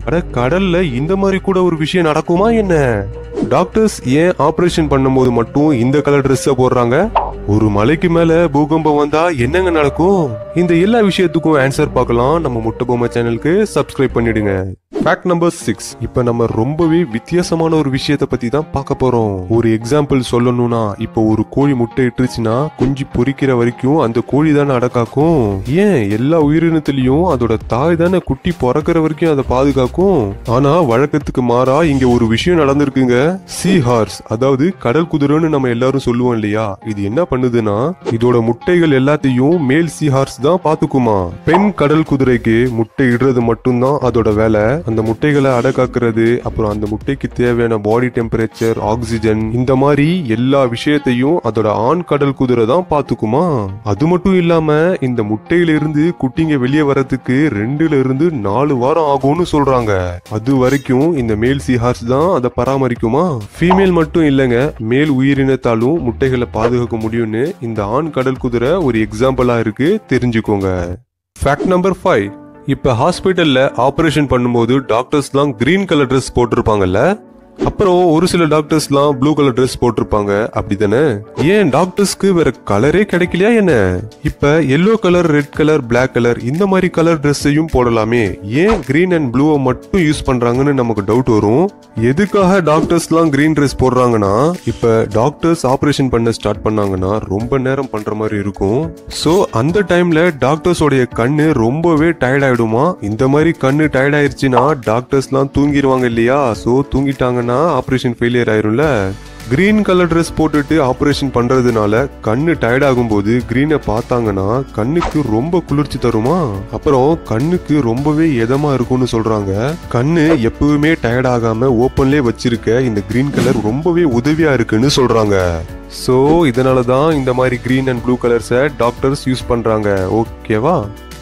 அட கடல்ல இந்த மாதிரி கூட ஒரு விஷயம் நடக்குமா என்ன டாக்டர்ஸ் ஏன் ஆபரேஷன் பண்ணும்போது மட்டும் இந்த கலர் ட்ரெஸ்ஸ போடுறாங்க ஒரு மலைக்கு மேல பூகம்பம் வந்தா என்னங்க நடக்கும் இந்த எல்லா விஷயத்துக்கும் ஆன்சர் பார்க்கலாம் நம்ம முட்டை பொம்மை சேனலுக்கு சப்ஸ்கிரைப் பண்ணிடுங்க ஃபேக்ட் நம்பர் சிக்ஸ் இப்ப நம்ம ரொம்பவே வித்தியாசமான ஒரு விஷயத்தை பத்தி தான் பார்க்க போறோம் ஒரு எக்ஸாம்பிள் சொல்லணும்னா இப்போ ஒரு கோழி முட்டை இட்டுருச்சுன்னா குஞ்சு பொரிக்கிற வரைக்கும் அந்த கோழி தானே அடக்காக்கும் ஏன் எல்லா உயிரினத்திலையும் அதோட தாய் தானே குட்டி பிறக்கிற வரைக்கும் அதை பாதுகாக்கும் ஆனா வழக்கத்துக்கு மாறா இங்க ஒரு விஷயம் நடந்திருக்குங்க சீ ஹார்ஸ் அதாவது கடல் குதிரைன்னு நம்ம எல்லாரும் சொல்லுவோம் இல்லையா இது என்ன பண்ணுதுன்னா இதோட முட்டைகள் எல்லாத்தையும் மேல் சீ ஹார்ஸ் தான் பாத்துக்குமா பெண் கடல் குதிரைக்கு முட்டை இடுறது மட்டும்தான் அதோட வேலை அந்த முட்டைகளை அடக்காக்குறது அப்புறம் அந்த முட்டைக்கு தேவையான பாடி டெம்பரேச்சர் ஆக்சிஜன் இந்த மாதிரி எல்லா விஷயத்தையும் அதோட ஆண் கடல் குதிரை தான் பாத்துக்குமா அது மட்டும் இல்லாம இந்த முட்டையில இருந்து குட்டிங்க வெளியே வரதுக்கு ரெண்டுல இருந்து நாலு வாரம் ஆகும்னு சொல்றாங்க அது வரைக்கும் இந்த மேல் சீஹார்ஸ் தான் அதை பராமரிக்குமா ஃபீமேல் மட்டும் இல்லைங்க மேல் உயிரினத்தாலும் முட்டைகளை பாதுகாக்க முடியும்னு இந்த ஆண் கடல் குதிரை ஒரு எக்ஸாம்பிளா இருக்கு தெரிஞ்சுக்கோங்க ஃபேக்ட் நம்பர் ஃபைவ் இப்ப ஹாஸ்பிட்டல்ல ஆபரேஷன் பண்ணும்போது டாக்டர்ஸ்லாம் கிரீன் கலர் ட்ரெஸ் போட்டிருப்பாங்கல்ல அப்புறம் ஒரு சில டாக்டர்ஸ்லாம் ப்ளூ கலர் ட்ரெஸ் போட்டிருப்பாங்க அப்படிதானே ஏன் டாக்டர்ஸ்க்கு வேற கலரே கிடைக்கலையா என்ன இப்ப yellow colour red colour Black colour இந்த மாதிரி கலர் ட்ரெஸ்ஸையும் போடலாமே ஏன் கிரீன் அண்ட் ப்ளூவை மட்டும் யூஸ் பண்றாங்கன்னு நமக்கு டவுட் வரும் எதுக்காக டாக்டர்ஸ்லாம் கிரீன் ட்ரெஸ் போடுறாங்கன்னா இப்ப டாக்டர்ஸ் ஆபரேஷன் பண்ண ஸ்டார்ட் பண்ணாங்கன்னா ரொம்ப நேரம் பண்ற மாதிரி இருக்கும் சோ அந்த டைம்ல டாக்டர்ஸோடைய கண்ணு ரொம்பவே டயர்ட் ஆயிடுமா இந்த மாதிரி கண்ணு டயர்ட் ஆயிருச்சுன்னா டாக்டர்ஸ்லாம் தூங்கிடுவாங்க இல்லையா சோ தூங்கிட்டாங்கன்னா ஆபரேஷன் ஃபெயிலியர் ஆயிரும்ல கிரீன் கலர் ட்ரெஸ் போட்டுட்டு ஆபரேஷன் பண்றதுனால கண்ணு டயர்ட் ஆகும்போது கிரீனை பார்த்தாங்கன்னா கண்ணுக்கு ரொம்ப குளிர்ச்சி தருமா அப்புறம் கண்ணுக்கு ரொம்பவே இதமா இருக்கும்னு சொல்றாங்க கண்ணு எப்பவுமே டயர்ட் ஆகாம ஓப்பன்லேயே வச்சிருக்க இந்த கிரீன் கலர் ரொம்பவே உதவியா இருக்குன்னு சொல்றாங்க ஸோ இதனால தான் இந்த மாதிரி கிரீன் அண்ட் ப்ளூ கலர்ஸை டாக்டர்ஸ் யூஸ் பண்றாங்க ஓகேவா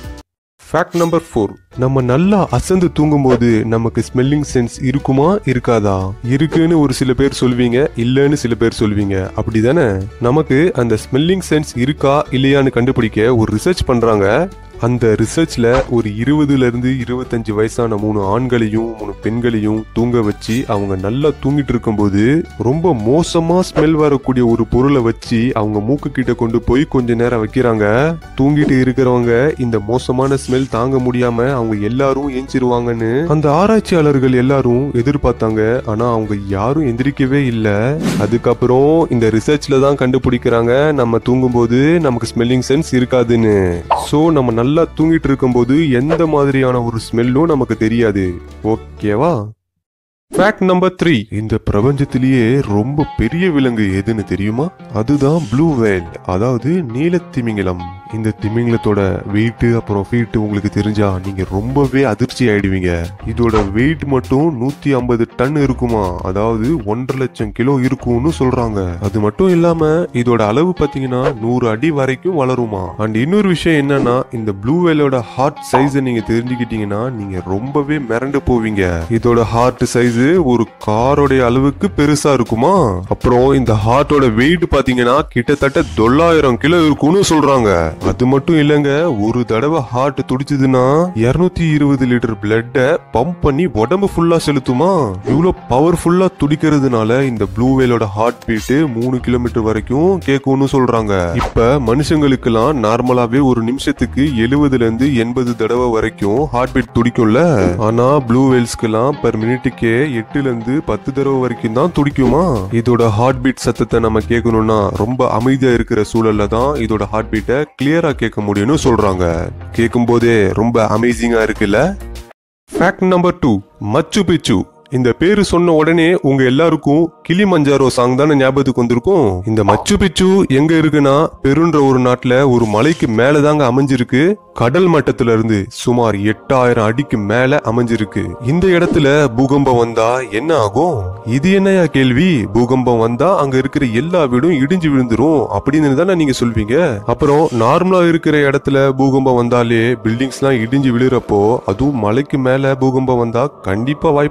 ஃபேக்ட் நம்பர் ஃபோர் நம்ம நல்லா அசந்து தூங்கும்போது நமக்கு ஸ்மெல்லிங் சென்ஸ் இருக்குமா இருக்காதா இருக்குன்னு ஒரு சில பேர் சொல்வீங்க இல்லைன்னு சில பேர் சொல்வீங்க அப்படிதானே நமக்கு அந்த ஸ்மெல்லிங் சென்ஸ் இருக்கா இல்லையான்னு கண்டுபிடிக்க ஒரு ரிசர்ச் பண்றாங்க அந்த ரிசர்ச்ல ஒரு இருபதுல இருந்து இருபத்தஞ்சு வயசான மூணு ஆண்களையும் மூணு பெண்களையும் தூங்க வச்சு அவங்க நல்லா தூங்கிட்டு இருக்கும்போது ரொம்ப மோசமா ஸ்மெல் வரக்கூடிய ஒரு பொருளை வச்சு அவங்க மூக்கு கிட்ட கொண்டு போய் கொஞ்ச நேரம் வைக்கிறாங்க தூங்கிட்டு இருக்கிறவங்க இந்த மோசமான ஸ்மெல் தாங்க முடியாம அவங்க எல்லாரும் எஞ்சிருவாங்கன்னு அந்த ஆராய்ச்சியாளர்கள் எல்லாரும் எதிர்பார்த்தாங்க ஆனா அவங்க யாரும் எந்திரிக்கவே இல்லை அதுக்கப்புறம் இந்த ரிசர்ச்ல தான் கண்டுபிடிக்கிறாங்க நம்ம தூங்கும்போது நமக்கு ஸ்மெல்லிங் சென்ஸ் இருக்காதுன்னு சோ நம்ம நல்லா தூங்கிட்டு இருக்கும்போது எந்த மாதிரியான ஒரு ஸ்மெல்லும் நமக்கு தெரியாது ஓகேவா ஃபேக்ட் நம்பர் த்ரீ இந்த பிரபஞ்சத்திலேயே ரொம்ப பெரிய விலங்கு எதுன்னு தெரியுமா அதுதான் ப்ளூ வேல் அதாவது நீலத்திமிங்கலம் இந்த திமிங்கலத்தோட வெயிட் அப்புறம் ஃபீட் உங்களுக்கு தெரிஞ்சா நீங்க ரொம்பவே அதிர்ச்சி ஆயிடுவீங்க இதோட வெயிட் மட்டும் நூத்தி ஐம்பது டன் இருக்குமா அதாவது ஒன்றரை லட்சம் கிலோ இருக்கும்னு சொல்றாங்க அது மட்டும் இல்லாம இதோட அளவு பாத்தீங்கன்னா நூறு அடி வரைக்கும் வளருமா அண்ட் இன்னொரு விஷயம் என்னன்னா இந்த ப்ளூ வேலோட ஹார்ட் சைஸ் நீங்க தெரிஞ்சுக்கிட்டீங்கன்னா நீங்க ரொம்பவே மிரண்டு போவீங்க இதோட ஹார்ட் சைஸ் ஒரு காரோடைய அளவுக்கு பெருசா இருக்குமா அப்புறம் இந்த ஹார்ட்டோட வெயிட் பாத்தீங்கன்னா கிட்டத்தட்ட தொள்ளாயிரம் கிலோ இருக்கும்னு சொல்றாங்க அது மட்டும் இல்லைங்க ஒரு தடவை ஹார்ட் துடிச்சதுன்னா இருநூத்தி இருபது லிட்டர் பிளட்ட பம்ப் பண்ணி உடம்பு ஃபுல்லா செலுத்துமா இவ்வளவு பவர்ஃபுல்லா துடிக்கிறதுனால இந்த ப்ளூ வேலோட ஹார்ட் பீட் மூணு கிலோமீட்டர் வரைக்கும் கேட்கும்னு சொல்றாங்க இப்ப மனுஷங்களுக்கெல்லாம் நார்மலாவே ஒரு நிமிஷத்துக்கு எழுபதுல இருந்து எண்பது தடவை வரைக்கும் ஹார்ட் பீட் துடிக்கும்ல ஆனா ப்ளூ வேல்ஸ்க்கெல்லாம் பெர் மினிட்டுக்கே எட்டுல இருந்து பத்து தடவை வரைக்கும் தான் துடிக்குமா இதோட ஹார்ட் பீட் சத்தத்தை நம்ம கேட்கணும்னா ரொம்ப அமைதியா இருக்கிற சூழல்ல தான் இதோட ஹார்ட் பீட்டை கிளியரா கேட்க முடியும்னு சொல்றாங்க கேட்கும் போதே ரொம்ப அமேசிங்கா இருக்குல்ல ஃபேக்ட் நம்பர் டூ மச்சு பிச்சு இந்த பேரு சொன்ன உடனே உங்க எல்லாருக்கும் கிளி மஞ்சாரோ சாங் தானே ஞாபகத்துக்கு வந்திருக்கும் இந்த மச்சு பிச்சு எங்க இருக்குன்னா பெருன்ற ஒரு நாட்டுல ஒரு மலைக்கு மேலதாங்க அமைஞ்சிருக்கு கடல் மட்டத்துல இருந்து சுமார் எட்டாயிரம் அடிக்கு மேல அமைஞ்சிருக்கு இந்த இடத்துல பூகம்பம் வந்தா என்ன ஆகும் இது என்னையா கேள்வி பூகம்பம் வந்தா அங்க இருக்கிற எல்லா வீடும் இடிஞ்சு விழுந்துரும் அப்படின்னு தானே நீங்க சொல்வீங்க அப்புறம் நார்மலா இருக்கிற இடத்துல பூகம்பம் வந்தாலே பில்டிங்ஸ் எல்லாம் இடிஞ்சு விழுறப்போ அதுவும் மலைக்கு மேல பூகம்பம் வந்தா கண்டிப்பா வாய்ப்பில்ல ராஜா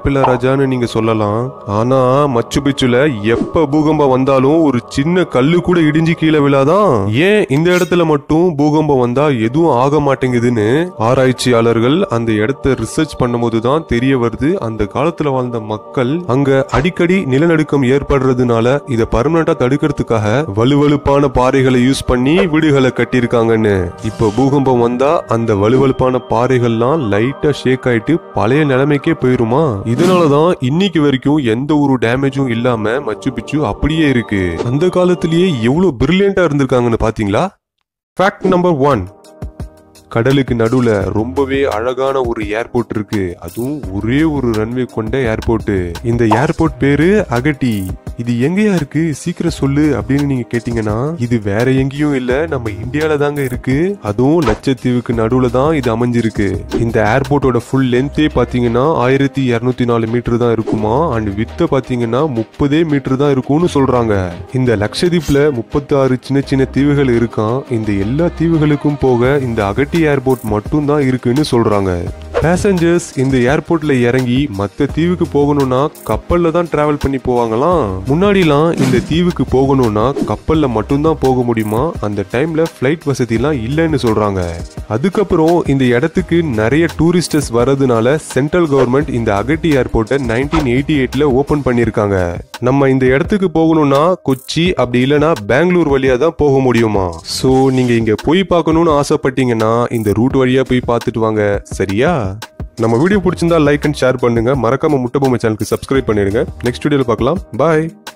இல்லன்னு நீங்க சொல்லலாம் ஆனா மச்சு பிச்சுல எப்ப பூகம்பம் வந்தாலும் ஒரு சின்ன கல்லு கூட இடிஞ்சு கீழே விழாதான் ஏன் இந்த இடத்துல மட்டும் பூகம்பம் வந்தா எதுவும் ஆக மாட்டேங்குதுன்னு ஆராய்ச்சியாளர்கள் அந்த இடத்த ரிசர்ச் பண்ணும்போது தான் தெரிய வருது அந்த காலத்துல வாழ்ந்த மக்கள் அங்க அடிக்கடி நிலநடுக்கம் ஏற்படுறதுனால இத பர்மனண்டா தடுக்கிறதுக்காக வலுவழுப்பான பாறைகளை யூஸ் பண்ணி வீடுகளை கட்டியிருக்காங்கன்னு இப்போ பூகம்பம் வந்தா அந்த வலுவழுப்பான பாறைகள்லாம் லைட்டா ஷேக் ஆயிட்டு பழைய நிலைமைக்கே போயிருமா இதனாலதான் இன்னைக்கு வரைக்கும் எந்த ஒரு டேமேஜும் இல்லாம மச்சு பிச்சு அப்படியே இருக்கு அந்த காலத்திலேயே எவ்வளவு பிரில்லியண்டா இருந்திருக்காங்கன்னு பாத்தீங்களா ஃபேக்ட் நம்பர் ஒன் கடலுக்கு நடுவுல ரொம்பவே அழகான ஒரு ஏர்போர்ட் இருக்கு அதுவும் ஒரே ஒரு ரன்வே கொண்ட ஏர்போர்ட் இந்த ஏர்போர்ட் பேரு அகட்டி இது எங்கயா இருக்கு சீக்கிரம் சொல்லு அப்படின்னு நீங்க கேட்டீங்கன்னா இது வேற எங்கேயும் இல்ல நம்ம இந்தியால தாங்க இருக்கு அதுவும் லட்சத்தீவுக்கு நடுவுல தான் இது அமைஞ்சிருக்கு இந்த ஏர்போர்ட்டோட ஃபுல் லென்த்தே பாத்தீங்கன்னா ஆயிரத்தி இருநூத்தி நாலு மீட்டர் தான் இருக்குமா அண்ட் வித்த பாத்தீங்கன்னா முப்பதே மீட்டர் தான் இருக்கும்னு சொல்றாங்க இந்த லட்சதீப்ல முப்பத்தி ஆறு சின்ன சின்ன தீவுகள் இருக்கான் இந்த எல்லா தீவுகளுக்கும் போக இந்த அகட்டி ஏர்போர்ட் மட்டும் தான் இருக்குன்னு சொல்றாங்க பேசஞ்சர்ஸ் இந்த ஏர்போர்ட்ல இறங்கி மத்த தீவுக்கு போகணும்னா கப்பல்ல தான் டிராவல் பண்ணி போவாங்களாம் முன்னாடிலாம் இந்த தீவுக்கு போகணும்னா கப்பல்ல மட்டும்தான் போக முடியுமா அந்த டைம்ல ஃபிளைட் வசதிலாம் இல்லைன்னு சொல்றாங்க அதுக்கப்புறம் இந்த இடத்துக்கு நிறைய டூரிஸ்டர்ஸ் வரதுனால சென்ட்ரல் கவர்மெண்ட் இந்த அகட்டி ஏர்போர்ட்டை நைன்டீன் எயிட்டி எயிட்ல ஓபன் பண்ணியிருக்காங்க நம்ம இந்த இடத்துக்கு போகணும்னா கொச்சி அப்படி இல்லைன்னா பெங்களூர் வழியா தான் போக முடியுமா சோ நீங்க இங்க போய் பார்க்கணும்னு ஆசைப்பட்டீங்கன்னா இந்த ரூட் வழியா போய் பார்த்துட்டு வாங்க சரியா நம்ம வீடியோ பிடிச்சிருந்தா லைக் அண்ட் ஷேர் பண்ணுங்க மறக்காம முட்டை பொம்மை சேனலுக்கு சப்ஸ்கிரைப் பண்ணிடுங்க நெக்ஸ்ட் வீடியோல பார்க்கலாம் பாய்